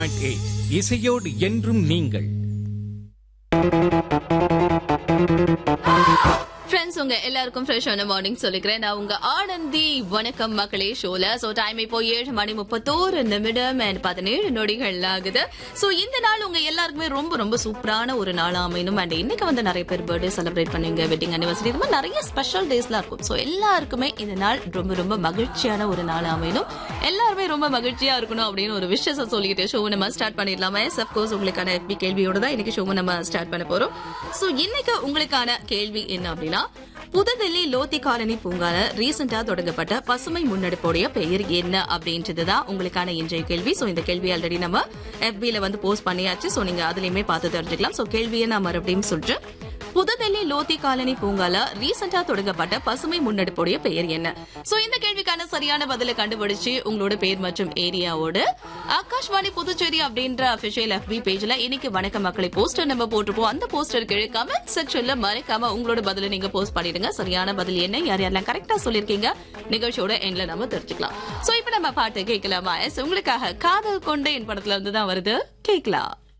eight இசையோடு என்றும் நீங்கள் ஃப்ரெண்ட்ஸ் உங்க எல்லாருக்கும் ஃப்ரெஷ்ஷான மார்னிங் சொல்லிக்கிறேன் நான் உங்க ஆனந்தி வணக்கம் மக்களே ஷோல சோ டைம் இப்போ ஏழு மணி முப்பத்தோரு நிமிடம் அண்ட் பதினேழு நொடிகள் ஆகுது சோ இந்த நாள் உங்க எல்லாருக்குமே ரொம்ப ரொம்ப சூப்பரான ஒரு நாளா அமையணும் அண்ட் இன்னைக்கு வந்து நிறைய பேர் பர்த்டே செலிப்ரேட் பண்ணுவீங்க வெட்டிங் அனிவர்சரி இது மாதிரி நிறைய ஸ்பெஷல் டேஸ்லாம் இருக்கும் சோ எல்லாருக்குமே இந்த நாள் ரொம்ப ரொம்ப மகிழ்ச்சியான ஒரு நாள் அமையணும் எல்லாருமே ரொம்ப மகிழ்ச்சியா இருக்கணும் அப்படின்னு ஒரு விஷயத்தை சொல்லிட்டு ஷோ நம்ம ஸ்டார்ட் பண்ணிடலாமா எஸ் கோர்ஸ் உங்களுக்கான FB கேள்வியோட தான் இன்னைக்கு ஷோ நம்ம ஸ்டார்ட் பண்ண போறோம் சோ இன்னைக்கு உங்களுக்கான கேள்வி என்ன அப்படின்னா புதுதில்லி லோத்தி காலனி பூங்கால ரீசெண்டா தொடங்கப்பட்ட பசுமை முன்னெடுப்போடைய பெயர் என்ன அப்படின்றதுதான் உங்களுக்கான இன்றைய கேள்வி சோ இந்த கேள்வி ஆல்ரெடி நம்ம FB ல வந்து போஸ்ட் பண்ணியாச்சு சோ நீங்க அதுலயுமே பார்த்து தெரிஞ்சுக்கலாம் சோ கேள்வியை நான் மறுபடியும் சொல்றேன் புதுதில்லி லோத்தி காலனி பூங்கால ரீசெண்டா தொடங்கப்பட்ட பசுமை முன்னெடுப்புடைய பெயர் என்ன சோ இந்த கேள்விக்கான சரியான பதிலை கண்டுபிடிச்சு உங்களோட பேர் மற்றும் ஏரியாவோட ஆகாஷ்வாணி புதுச்சேரி அப்படின்ற அபிஷியல் FB பேஜ்ல இன்னைக்கு வணக்க மக்களை போஸ்டர் நம்ம போட்டிருப்போம் அந்த போஸ்டர் கீழே கமெண்ட் செக்ஷன்ல மறைக்காம உங்களோட பதிலை நீங்க போஸ்ட் பண்ணிடுங்க சரியான பதில் என்ன யார் யாரெல்லாம் கரெக்டா சொல்லிருக்கீங்க நிகழ்ச்சியோட எண்ட்ல நம்ம தெரிஞ்சுக்கலாம் சோ இப்ப நம்ம பாட்டு கேட்கலாமா எஸ் உங்களுக்காக காதல் கொண்டேன் படத்துல இருந்து தான் வருது கேட்கலாம்